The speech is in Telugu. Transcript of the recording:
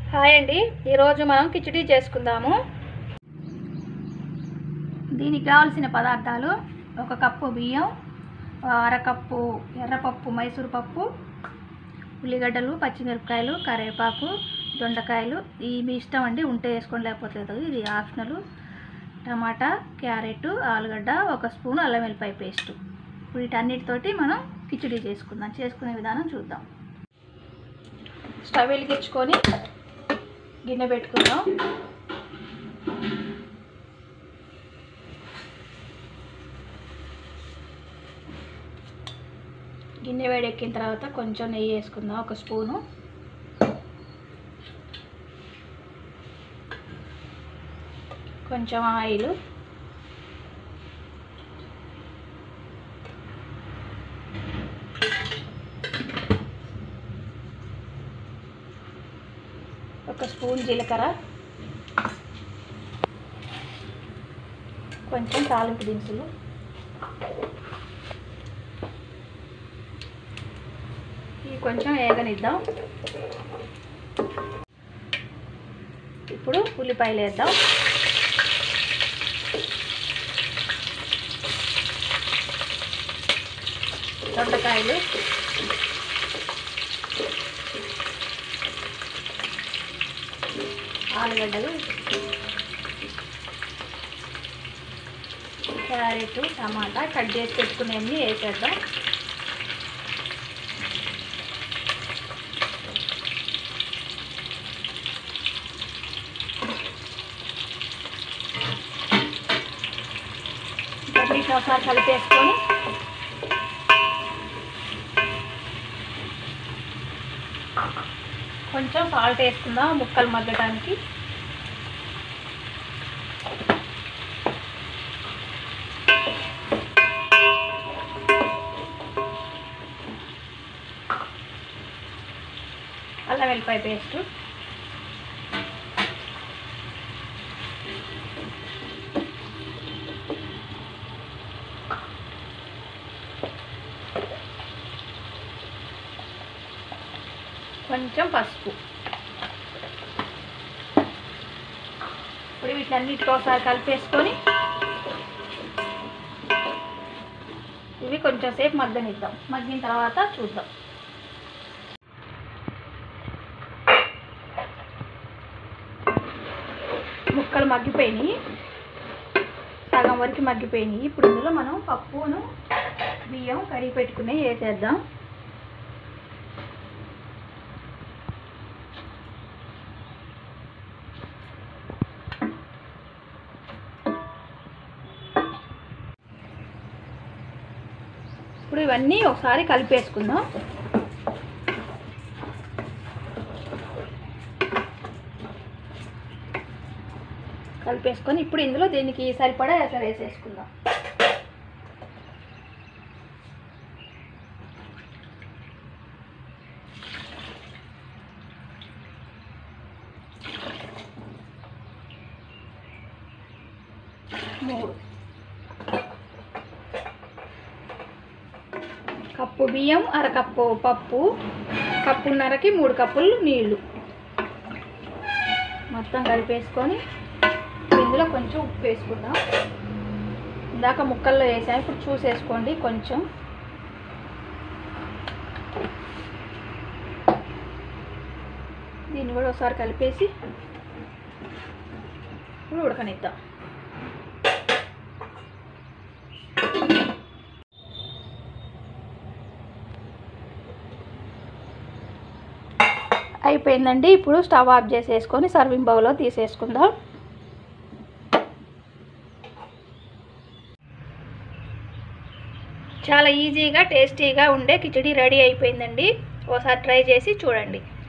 హాయ్ అండి ఈరోజు మనం కిచిడి చేసుకుందాము దీనికి కావాల్సిన పదార్థాలు ఒక కప్పు బియ్యం అరకప్పు ఎర్రపప్పు మైసూరు పప్పు ఉల్లిగడ్డలు పచ్చిమిరపకాయలు కరివేపాకు దొండకాయలు ఈ మీ ఇష్టం అండి ఉంటే వేసుకోండి లేకపోతే లేదు ఇది ఆప్షనల్ టమాటా క్యారెట్ ఆలుగడ్డ ఒక స్పూన్ అల్లం వెల్లిపాయ పేస్ట్ వీటన్నిటితోటి మనం కిచిడి చేసుకుందాం చేసుకునే విధానం చూద్దాం స్టవ్ వెలిగించుకొని గిన్నె పెట్టుకుందాం గిన్నె వేడెక్కిన తర్వాత కొంచెం నెయ్యి వేసుకుందాం ఒక స్పూను కొంచెం ఆయిల్ ఒక స్పూన్ జీలకర్ర కొంచెం తాలింపు దినుసులు ఇవి కొంచెం వేగనిద్దాం ఇప్పుడు ఉల్లిపాయలు వేద్దాం దొండకాయలు ఆలుగడ్డలు క్యారెట్ టమాటా కట్ చేసి పెట్టుకునేవి వేసేద్దాం వీటిని ఒకసారి కలిపేసుకొని కొంచెం సాల్ట్ వేసుకుందాం ముక్కలు మగ్గడానికి అల్లం వెల్లిపాయ పేస్ట్ కొంచెం పసుపు ఇప్పుడు వీటన్నిటితో ఒకసారి కలిపేసుకొని ఇవి కొంచెం సేపు మగ్గనిద్దాం మగ్గిన తర్వాత చూద్దాం ముక్కలు మగ్గిపోయినాయి సగం వరకు మగ్గిపోయినాయి ఇప్పుడు ఇందులో మనం పప్పును బియ్యం కడిగి పెట్టుకుని వేసేద్దాం ఇప్పుడు ఇవన్నీ ఒకసారి కలిపేసుకుందాం కలిపేసుకొని ఇప్పుడు ఇందులో దీనికి సరిపడా ఎసరు వేసేసుకుందాం మూడు కప్పు బియ్యం అరకప్పు పప్పు కప్పున్నరకి మూడు కప్పులు నీళ్ళు మొత్తం కలిపేసుకొని ఇందులో కొంచెం ఉప్పు వేసుకుందాం ఇందాక ముక్కల్లో వేసాము ఇప్పుడు చూసేసుకోండి కొంచెం దీన్ని కూడా ఒకసారి కలిపేసి ఇప్పుడు ఉడకనిద్దాం అయిపోయిందండి ఇప్పుడు స్టవ్ ఆఫ్ చేసేసుకొని సర్వింగ్ బౌల్లో తీసేసుకుందాం చాలా ఈజీగా టేస్టీగా ఉండే కిచడీ రెడీ అయిపోయిందండి ఒకసారి ట్రై చేసి చూడండి